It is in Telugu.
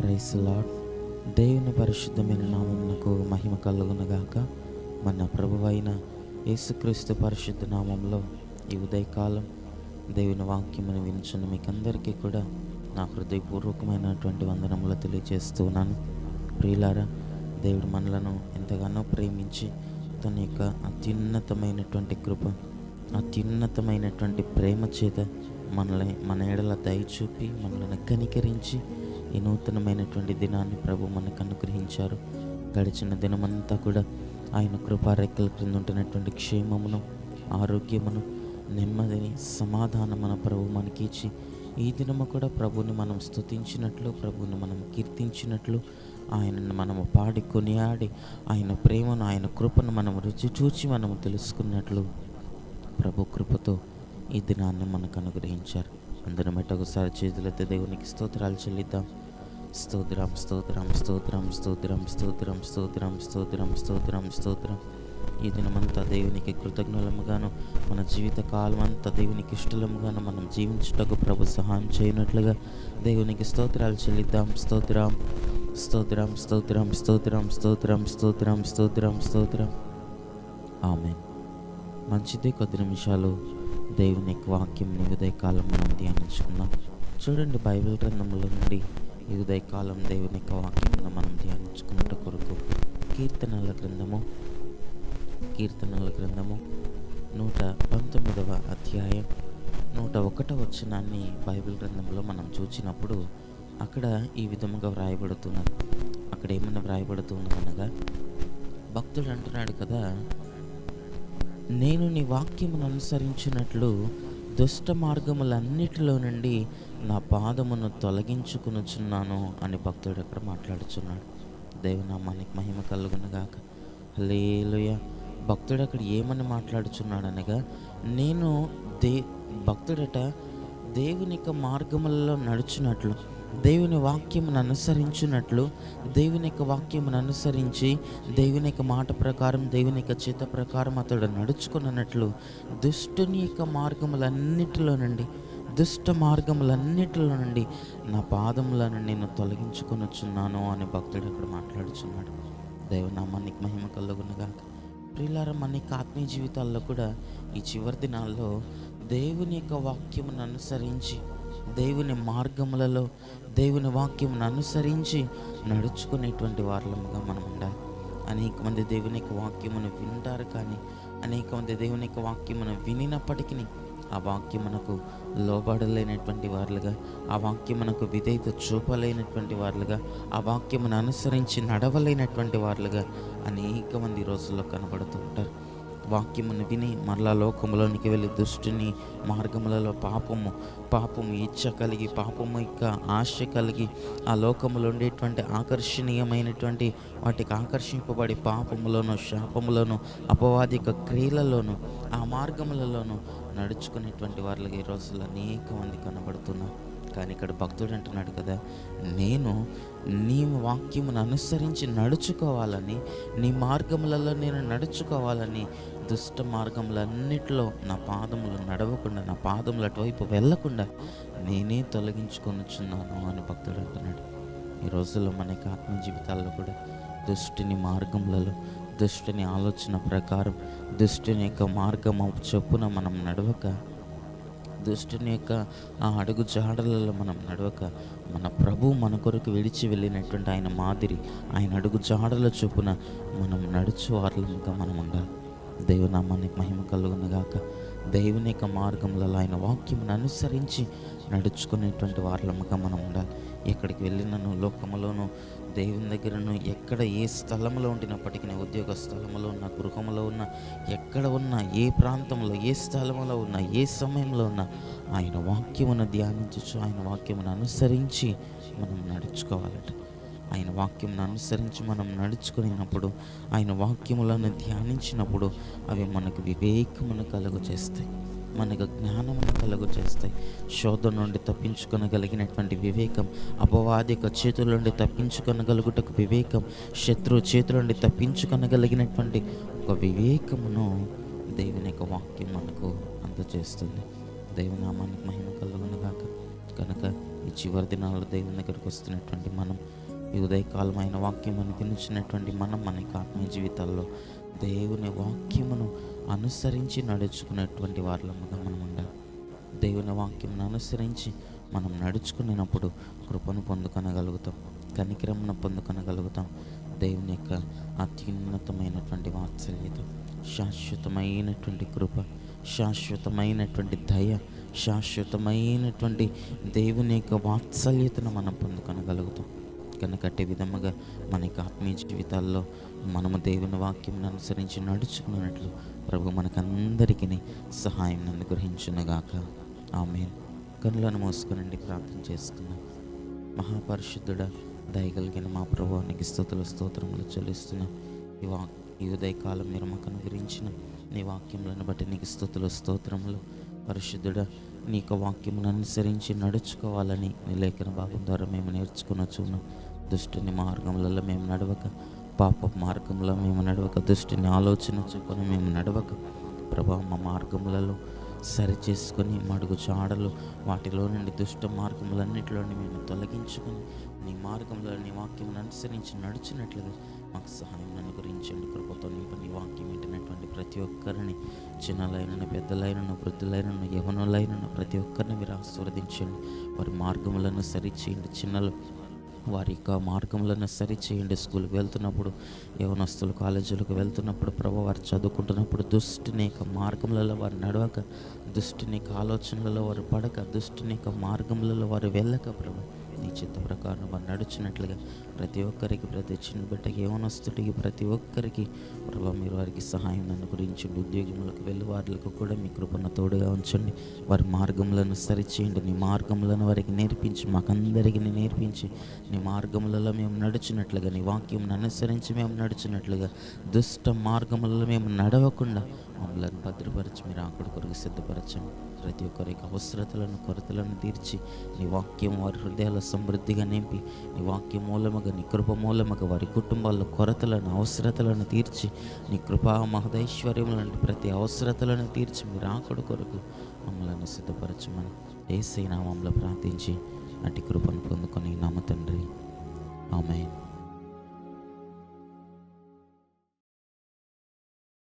ప్రైస్ లాడ్ దేవుని పరిశుద్ధమైన నామమునకు మహిమ కలుగునగాక మన ప్రభువైన యేసుక్రీస్తు పరిశుద్ధ నామంలో ఈ ఉదయకాలం దేవుని వాక్యమును వించున్న మీకందరికీ కూడా నా హృదయపూర్వకమైనటువంటి వందనములు తెలియజేస్తున్నాను ప్రియులారా దేవుడు మనలను ఎంతగానో ప్రేమించి తన యొక్క అత్యున్నతమైనటువంటి కృప అత్యున్నతమైనటువంటి ప్రేమ చేత మనల్ని మన ఎడల దయ చూపి మనల్ని కనికరించి ఈ నూతనమైనటువంటి దినాన్ని ప్రభు మనకు అనుగ్రహించారు గడిచిన దినమంతా కూడా ఆయన కృపారెక్కల క్రింద ఉంటున్నటువంటి క్షేమమును ఆరోగ్యమును నెమ్మదిని సమాధానమున ప్రభు మనకి ఇచ్చి ఈ దినము కూడా ప్రభుని మనం స్తుతించినట్లు ప్రభుని మనం కీర్తించినట్లు ఆయనను మనము పాడి కొనియాడి ఆయన ప్రేమను ఆయన కృపను మనం రుచి చూచి మనము తెలుసుకున్నట్లు ప్రభు కృపతో ఈ దినాన్ని మనకు అనుగ్రహించారు అందరం ఎట్ట ఒకసారి చేతులెత్తి దేవునికి స్తోత్రాలు చెల్లిద్దాం స్తోత్రం స్తోత్రం స్తోత్రం స్తోత్రం స్తోత్రం స్తోత్రం స్తోత్రం స్తోత్రం స్తోత్రం ఈ దినమంతా దేవునికి కృతజ్ఞులముగాను మన జీవిత కాలం అంతా దేవునికి ఇష్టలముగాను మనం జీవించుటకు ప్రభు సహాయం చేయనట్లుగా దేవునికి స్తోత్రాలు చెల్లిద్దాం స్తోత్రం స్తోత్రం స్తోత్రం స్తోత్రం స్తోత్రం స్తోత్రం స్తోత్రం స్తోత్రం ఆమె మంచిది కొద్ది నిమిషాలు దేవుని యొక్క వాక్యం ఈ ఉదయకాలం మనం ధ్యానించుకుందాం చూడండి బైబిల్ గ్రంథంలో నుండి ఈ ఉదయకాలం దేవుని యొక్క వాక్యంలో మనం ధ్యానించుకున్నట్టు కొరకు కీర్తనల గ్రంథము కీర్తనల గ్రంథము నూట పంతొమ్మిదవ అధ్యాయం నూట ఒకటవ వచనాన్ని బైబిల్ గ్రంథంలో మనం చూసినప్పుడు అక్కడ ఈ విధముగా వ్రాయబడుతున్నది అక్కడ ఏమన్నా వ్రాయబడుతున్నది అనగా భక్తుడు అంటున్నాడు కదా నేను నీ వాక్యమును అనుసరించినట్లు దుష్ట మార్గములన్నిటిలో నుండి నా పాదమును తొలగించుకునుచున్నాను అని భక్తుడు అక్కడ మాట్లాడుచున్నాడు దేవునామానికి మహిమ కలుగునగాక లేలుయ భక్తుడు అక్కడ ఏమని మాట్లాడుచున్నాడు అనగా నేను దే భక్తుడట దేవుని యొక్క మార్గములలో నడుచున్నట్లు దేవుని వాక్యమును అనుసరించినట్లు దేవుని యొక్క వాక్యమును అనుసరించి దేవుని యొక్క మాట ప్రకారం దేవుని యొక్క చేత ప్రకారం అతడు నడుచుకున్నట్లు దుష్టుని యొక్క మార్గములన్నిటిలో నుండి దుష్ట మార్గములన్నిటిలో నుండి నా పాదములను నేను తొలగించుకొనొచ్చున్నాను అని భక్తుడు అక్కడ మాట్లాడుచున్నాడు దేవనామానికి మహిమ కలుగునగా ప్రియులారా మన యొక్క ఆత్మీయ జీవితాల్లో కూడా ఈ చివరి దినాల్లో దేవుని యొక్క వాక్యమును అనుసరించి దేవుని మార్గములలో దేవుని వాక్యమును అనుసరించి నడుచుకునేటువంటి వారలముగా మనం ఉండాలి అనేక మంది దేవుని యొక్క వాక్యమును వింటారు కానీ అనేక మంది దేవుని యొక్క వాక్యమును వినినప్పటికీ ఆ వాక్యమునకు లోబడలేనటువంటి వారులుగా ఆ వాక్యమునకు విధేయత చూపలేనటువంటి వారులుగా ఆ వాక్యమును అనుసరించి నడవలేనటువంటి వారులుగా అనేక మంది ఈ రోజుల్లో కనబడుతూ ఉంటారు వాక్యమును విని మరలా లోకములోనికి వెళ్ళి దుష్టుని మార్గములలో పాపము పాపము ఇచ్చ కలిగి పాపము యొక్క ఆశ కలిగి ఆ లోకములో ఉండేటువంటి ఆకర్షణీయమైనటువంటి వాటికి ఆకర్షింపబడి పాపములోను శాపములోను అపవాదిక క్రియలలోను ఆ మార్గములలోను నడుచుకునేటువంటి వారులుగా ఈ రోజుల్లో అనేక మంది కనబడుతున్నారు కానీ ఇక్కడ భక్తుడు అంటున్నాడు కదా నేను నీ వాక్యమును అనుసరించి నడుచుకోవాలని నీ మార్గములలో నేను నడుచుకోవాలని దుష్ట మార్గములన్నిటిలో నా పాదములు నడవకుండా నా పాదములు అటువైపు వెళ్ళకుండా నేనే తొలగించుకొనుచున్నాను అని భక్తుడు అంటున్నాడు ఈ రోజుల్లో మనకి ఆత్మ జీవితాల్లో కూడా దుష్టిని మార్గములలో దుష్టిని ఆలోచన ప్రకారం దుష్టిని యొక్క మార్గం చొప్పున మనం నడవక దుష్టుని యొక్క ఆ అడుగు జాడలలో మనం నడవక మన ప్రభు మన కొరకు విడిచి వెళ్ళినటువంటి ఆయన మాదిరి ఆయన అడుగు జాడల చొప్పున మనం నడుచు వార్లముగా మనం ఉండాలి దేవునామానికి మహిమ కలుగునగాక దేవుని యొక్క మార్గంలో ఆయన వాక్యమును అనుసరించి నడుచుకునేటువంటి వార్లముగా మనం ఉండాలి ఎక్కడికి వెళ్ళినను లోకములోను దేవుని దగ్గరను ఎక్కడ ఏ స్థలంలో ఉండినప్పటికీ ఉద్యోగ స్థలంలో ఉన్న గృహంలో ఉన్న ఎక్కడ ఉన్నా ఏ ప్రాంతంలో ఏ స్థలంలో ఉన్నా ఏ సమయంలో ఉన్నా ఆయన వాక్యమును ధ్యానించచ్చు ఆయన వాక్యమును అనుసరించి మనం నడుచుకోవాలట ఆయన వాక్యమును అనుసరించి మనం నడుచుకునేటప్పుడు ఆయన వాక్యములను ధ్యానించినప్పుడు అవి మనకు వివేకమును కలుగు చేస్తాయి మనకు జ్ఞానమును కలుగు చేస్తాయి శోధన నుండి తప్పించుకొనగలిగినటువంటి వివేకం అపవాదిక చేతుల నుండి తప్పించుకొనగలుగుటకు వివేకం శత్రు చేతుల నుండి తప్పించుకొనగలిగినటువంటి ఒక వివేకమును దేవుని యొక్క వాక్యం మనకు అందజేస్తుంది దేవునామానికి మహిమ కలుగునుగాక కనుక ఈ చివరి దినాల్లో దేవుని దగ్గరికి వస్తున్నటువంటి మనం ఈ ఉదయకాలం ఆయన వాక్యం తినిచినటువంటి మనం మనకి ఆత్మీయ జీవితాల్లో దేవుని వాక్యమును అనుసరించి నడుచుకునేటువంటి వారిలముగా మనం ఉండాలి దేవుని వాక్యమును అనుసరించి మనం నడుచుకునేటప్పుడు కృపను పొందుకొనగలుగుతాం కనికరమును పొందుకొనగలుగుతాం దేవుని యొక్క అత్యున్నతమైనటువంటి వాత్సల్యత శాశ్వతమైనటువంటి కృప శాశ్వతమైనటువంటి దయ శాశ్వతమైనటువంటి దేవుని యొక్క వాత్సల్యతను మనం పొందుకొనగలుగుతాం కనుక అట్టి విధముగా మన యొక్క ఆత్మీయ జీవితాల్లో మనము దేవుని వాక్యం అనుసరించి నడుచుకున్నట్లు ప్రభు మనకందరికీ సహాయం అనుగ్రహించునుగాక ఆమె కనులను మూసుకునండి ప్రార్థన చేసుకున్నాం మహాపరిశుద్ధుడ దయగలిగిన మా ప్రభువానికి స్థుతుల స్తోత్రములు చెల్లిస్తున్నాం ఈ వా ఈ ఉదయకాలం మీరు మాకు అనుగ్రహించిన నీ వాక్యములను బట్టి నీకు స్థుతుల స్తోత్రములు పరిశుద్ధుడ నీ యొక్క వాక్యమును అనుసరించి నడుచుకోవాలని నీ లేఖన భాగం ద్వారా మేము నేర్చుకునొచ్చున్నాం దుష్టుని మార్గములలో మేము నడవక పాప మార్గంలో మేము నడవక దుష్టుని ఆలోచన చూపుని మేము నడవక ప్రభా మా మార్గములలో సరి చేసుకొని మడుగు చాడలు వాటిలో నుండి దుష్ట మార్గములన్నిటిలోని మేము తొలగించుకొని నీ మార్గంలో నీ వాక్యం అనుసరించి నడిచినట్లుగా మాకు సహాయం అనుగ్రహించండి కృపతో నింపి నీ వాక్యం వింటున్నటువంటి ప్రతి ఒక్కరిని చిన్నలైనను పెద్దలైనను వృద్ధులైనను యవనులైనను ప్రతి ఒక్కరిని మీరు ఆశీర్వదించండి వారి మార్గములను సరిచేయండి చిన్నలు వారి యొక్క మార్గములను సరిచేయండి స్కూల్కి వెళ్తున్నప్పుడు యవనస్తులు కాలేజీలకు వెళ్తున్నప్పుడు ప్రభు వారు చదువుకుంటున్నప్పుడు దుష్టిని యొక్క మార్గములలో వారు నడవక దుష్టిని యొక్క ఆలోచనలలో వారు పడక దుష్టిని యొక్క మార్గములలో వారు వెళ్ళక ప్రభు నీ చిత్త ప్రకారం వారు నడుచున్నట్లుగా ప్రతి ఒక్కరికి ప్రతి చిన్న బిడ్డకి యవనస్తుడికి ప్రతి ఒక్కరికి ప్రభు మీరు వారికి సహాయం అనుగ్రహించండి ఉద్యోగములకు వెళ్ళి వారికి కూడా మీ కృపను తోడుగా ఉంచండి వారి మార్గములను సరిచేయండి నీ మార్గములను వారికి నేర్పించి మాకందరికీ నేర్పించి నీ మార్గములలో మేము నడిచినట్లుగా నీ వాక్యం అనుసరించి మేము నడిచినట్లుగా దుష్ట మార్గములలో మేము నడవకుండా మమ్మల్ని భద్రపరిచి మీరు ఆకుడు కొరకు సిద్ధపరచండి ప్రతి ఒక్కరి యొక్క అవసరతలను కొరతలను తీర్చి నీ వాక్యం వారి హృదయాల సమృద్ధిగా నింపి నీ వాక్యం మూలముగా నీ కృప మూలముగా వారి కుటుంబాల్లో కొరతలను అవసరతలను తీర్చి నీ కృపా మహదైశ్వర్యం లాంటి ప్రతి అవసరతలను తీర్చి మీరు ఆకుడు కొరకు మమ్మల్ని సిద్ధపరచమని ఏసై నామంలో ప్రార్థించి అటు కృపను పొందుకొని నమ్మ తండ్రి ఆమె